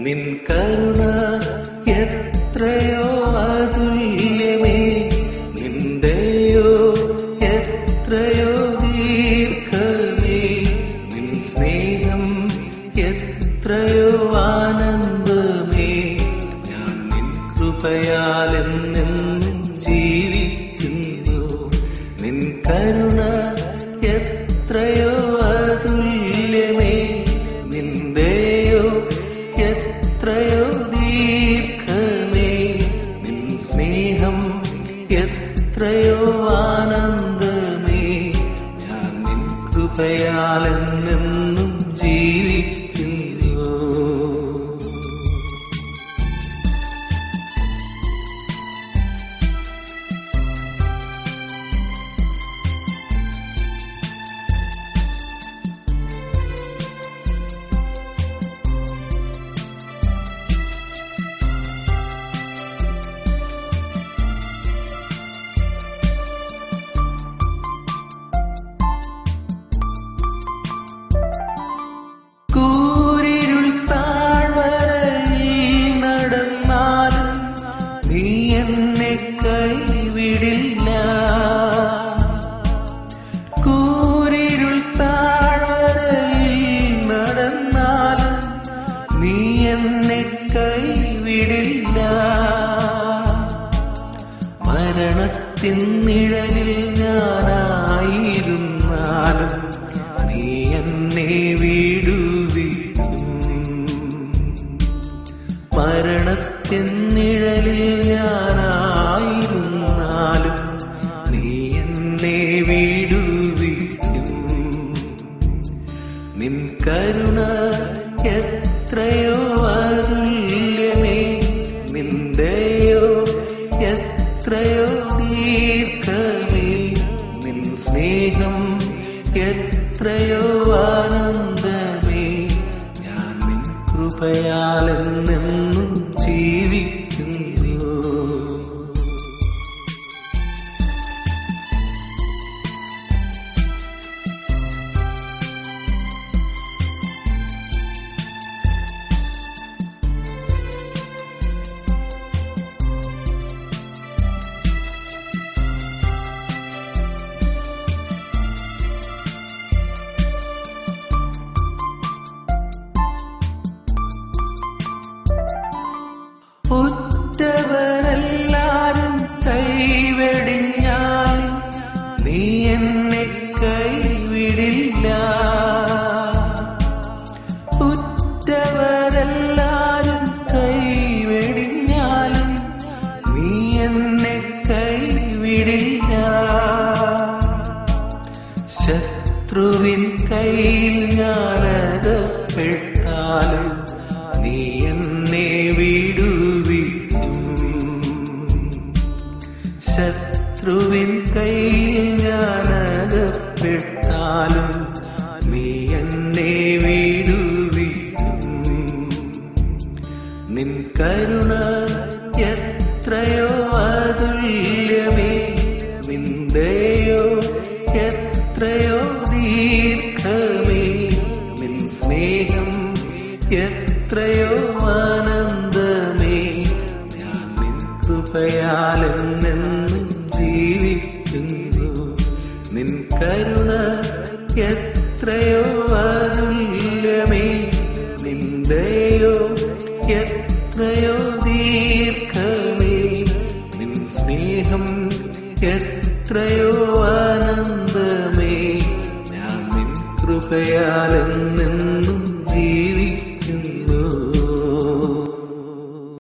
നിൻ കരുണ എത്രയോ അതുല്യമേ നിന്റെയോ എത്രയോ ദീർഘമേ നിൻ സ്നേഹം എത്രയോ ആനന്ദമേ ഞാൻ നിൻ കൃപയാൽ എന്നെന്നും ജീവിക്കുന്നു നിൻ കരുണ എത്രയോ അതുല്യമേ നിന്റെയോ എത്രയോ ദീർഘമേ നിൻ സ്നേഹം എത്രയോ ആനന്ദമേ ഞാൻ നിൻ കൃപയാൽ എന്നെന്നും ജീവിക്കുന്നു കൂരിരുൾ താഴ്വരയിൽ നടന്നാലും നീ എന്നെ കൈവിടില്ല കൂരിരുൾ താഴ്വരയിൽ നടന്നാലും നീ എന്നെ കൈവിടില്ല മരണത്തിൻ നിഴലിൽ ഞാനായിരുന്നാലും നീ എന്നെ വീടുവിക്കും മരണത്തിൻ നിഴലിൽ ഞാനായിരുന്നാലും നീ എന്നെ വീടുവിക്കും നിൻ കരുണ എത്രയോ അതുല്യമേ നിന്റെയോ എത്രയോ ദീർഘമേ നിൻ സ്നേഹം എത്രയോ ആനന്ദമേ ഞാൻ നിൻ കൃപയാൽ എന്നെന്നും ജീവിക്കുന്നു ഉറ്റവരെല്ലാരും കൈവെടിഞ്ഞാൽ നീ എന്നെ കൈവിടില്ല ഉറ്റവരെല്ലാരും കൈവെടിഞ്ഞാലും നീ എന്നെ കൈവിടില്ല ശത്രുവിൻ കയ്യിൽ ഞാനകപ്പെട്ടാലും നീ എന്നെ വിടുവിക്കും ശത്രുവിൻ കയ്യിൽ ഞാനകപ്പെട്ടാലും നീ എന്നെ വിടുവിക്കും നിൻ കരുണ എത്രയോ അതുല്യമേ നിന്റെയോ എത്രയോ ദീർഘമേ നിൻ സ്നേഹം എത്രയോ ആനന്ദമേ ഞാൻ നിൻ കൃപയാൽ എന്നെന്നും ജീവിക്കുന്നു നിൻ കരുണ എത്രയോ അതുല്യമേ നിന്റെയോ എത്രയോ ദീർഘമേ നിൻ സ്നേഹം എത്രയോ ആനന്ദമേ ഞാൻ നിൻ കൃപയാൽ എന്നെന്നും ജീവി